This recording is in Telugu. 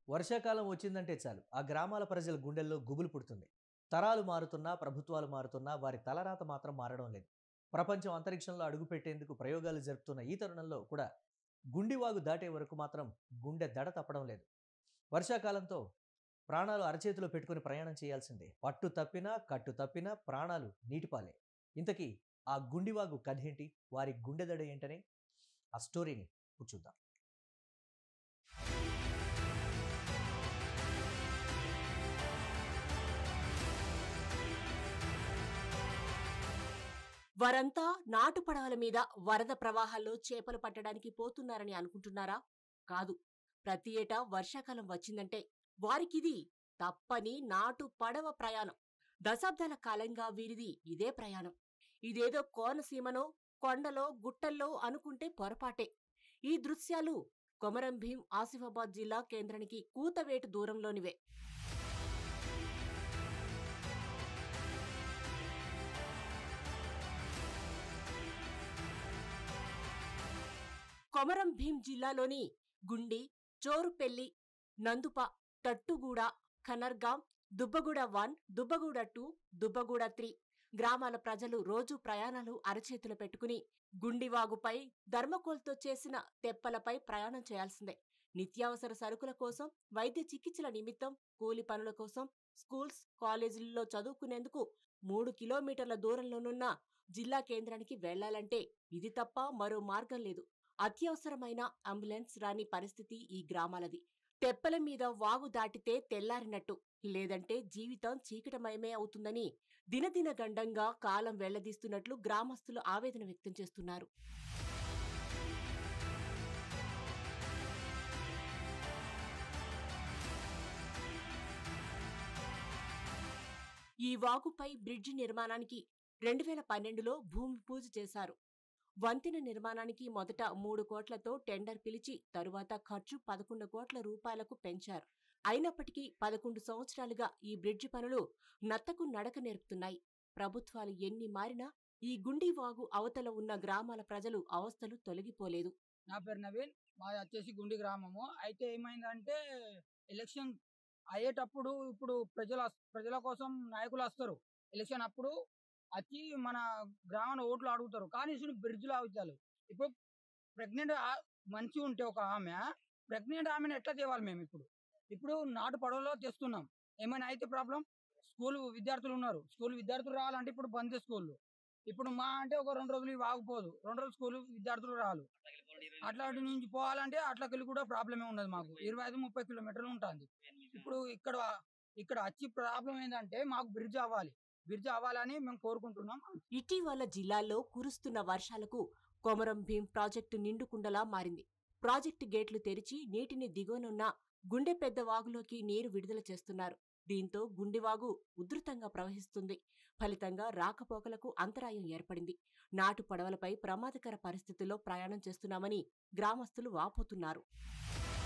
వర్షాకాలం వచ్చిందంటే చాలు ఆ గ్రామాల ప్రజల గుండెల్లో గుబులు పుడుతుంది తరాలు మారుతున్నా ప్రభుత్వాలు మారుతున్నా వారి తలరాత మాత్రం మారడం లేదు ప్రపంచం అంతరిక్షంలో అడుగుపెట్టేందుకు ప్రయోగాలు జరుపుతున్న ఈ తరుణంలో కూడా గుండివాగు దాటే వరకు మాత్రం గుండె దడ తప్పడం లేదు వర్షాకాలంతో ప్రాణాలు అరచేతిలో పెట్టుకుని ప్రయాణం చేయాల్సిందే పట్టు తప్పినా కట్టు తప్పినా ప్రాణాలు నీటిపాలే ఇంతకీ ఆ గుండివాగు కథేంటి వారి గుండె దడ ఏంటనే ఆ స్టోరీని ఇప్పుడు చూద్దాం వారంతా నాటు పడవల మీద వరద ప్రవాహాల్లో చేపలు పట్టడానికి పోతున్నారని అనుకుంటున్నారా కాదు ప్రతి ఏటా వర్షాకాలం వచ్చిందంటే వారికిది తప్పని నాటు పడవ ప్రయాణం దశాబ్దాల కాలంగా వీరిది ఇదే ప్రయాణం ఇదేదో కోనసీమనో కొండలో గుట్టల్లో అనుకుంటే పొరపాటే ఈ దృశ్యాలు కొమరం భీం ఆసిఫాబాద్ జిల్లా కేంద్రానికి కూతవేటు దూరంలోనివే కొమరం భీం జిల్లాలోని Gundi Chorupelli Nandupa Thattuguda Khanargam Dubbaguda one Dubbaguda two Dubbaguda three గ్రామాల ప్రజలు రోజు ప్రయాణాలు అరచేతులు పెట్టుకుని గుండివాగుపై ధర్మకోల్తో చేసిన తెప్పలపై ప్రయాణం చేయాల్సిందే నిత్యావసర సరుకుల కోసం వైద్య చికిత్సల నిమిత్తం కూలి పనుల కోసం స్కూల్స్ కాలేజీల్లో చదువుకునేందుకు మూడు కిలోమీటర్ల దూరంలోనున్న జిల్లా కేంద్రానికి వెళ్లాలంటే ఇది తప్ప మరో మార్గం లేదు అత్యవసరమైన అంబులెన్స్ రాని పరిస్థితి ఈ గ్రామాలది తెప్పల మీద వాగు దాటితే తెల్లారినట్టు లేదంటే జీవితం చీకటమయమే అవుతుందని దినదిన గండంగా కాలం వెళ్లదీస్తున్నట్లు గ్రామస్తులు ఆవేదన వ్యక్తం చేస్తున్నారు ఈ వాగుపై బ్రిడ్జి నిర్మాణానికి రెండు వేల పన్నెండులో భూమి పూజ చేశారు వంతెన నిర్మాణానికి మొదట మూడు కోట్లతో టెండర్ పిలిచి తరువాత ఖర్చు పదకొండు కోట్ల రూపాయలకు పెంచారు అయినప్పటికీ పదకొండు సంవత్సరాలుగా ఈ బ్రిడ్జి పనులు నత్తకు నడక నేర్పుతున్నాయి ప్రభుత్వాలు ఎన్ని మారినా ఈ గుండి వాగు అవతల ఉన్న గ్రామాల ప్రజలు అవస్థలు తొలగిపోలేదు నా పేరు నవీన్ మాది వచ్చేసి గుండి గ్రామము అయితే ఏమైందంటే ఎలక్షన్ అయ్యేటప్పుడు ఇప్పుడు ప్రజల ప్రజల కోసం నాయకులు వస్తారు ఎలక్షన్ అప్పుడు వచ్చి మన గ్రామాన్ని ఓట్లు అడుగుతారు కానీ ఇసుడు బ్రిడ్జ్లు అవుతారు ఇప్పుడు ప్రెగ్నెంట్ మంచి ఉంటే ఒక ఆమె ప్రెగ్నెంట్ ఆమెను ఎట్లా తేవాలి మేము ఇప్పుడు ఇప్పుడు నాటు పడవలో తెస్తున్నాం ఏమైనా అయితే ప్రాబ్లం స్కూల్ విద్యార్థులు ఉన్నారు స్కూల్ విద్యార్థులు రావాలంటే ఇప్పుడు బంద్ స్కూళ్ళు ఇప్పుడు మా అంటే ఒక రెండు రోజులు ఇవి ఆగిపోదు రెండు రోజులు స్కూల్ విద్యార్థులు రావాలి అట్లాంటి నుంచి పోవాలంటే అట్లకెళ్ళి కూడా ప్రాబ్లమే ఉండదు మాకు ఇరవై ఐదు ముప్పై కిలోమీటర్లు ఉంటుంది ఇప్పుడు ఇక్కడ ఇక్కడ వచ్చి ప్రాబ్లం ఏంటంటే మాకు బ్రిడ్జ్ అవ్వాలి బ్రిడ్జ్ అవ్వాలని మేము కోరుకుంటున్నాం ఇటీవల జిల్లాల్లో కురుస్తున్న వర్షాలకు కొమరం భీం ప్రాజెక్టు నిండుకుండలా మారింది ప్రాజెక్టు గేట్లు తెరిచి నీటిని దిగువనున్న గుండె పెద్ద వాగులోకి నీరు విడుదల చేస్తున్నారు దీంతో గుండెవాగు ఉధృతంగా ప్రవహిస్తుంది ఫలితంగా రాకపోకలకు అంతరాయం ఏర్పడింది నాటు పడవలపై ప్రమాదకర పరిస్థితుల్లో ప్రయాణం చేస్తున్నామని గ్రామస్తులు వాపోతున్నారు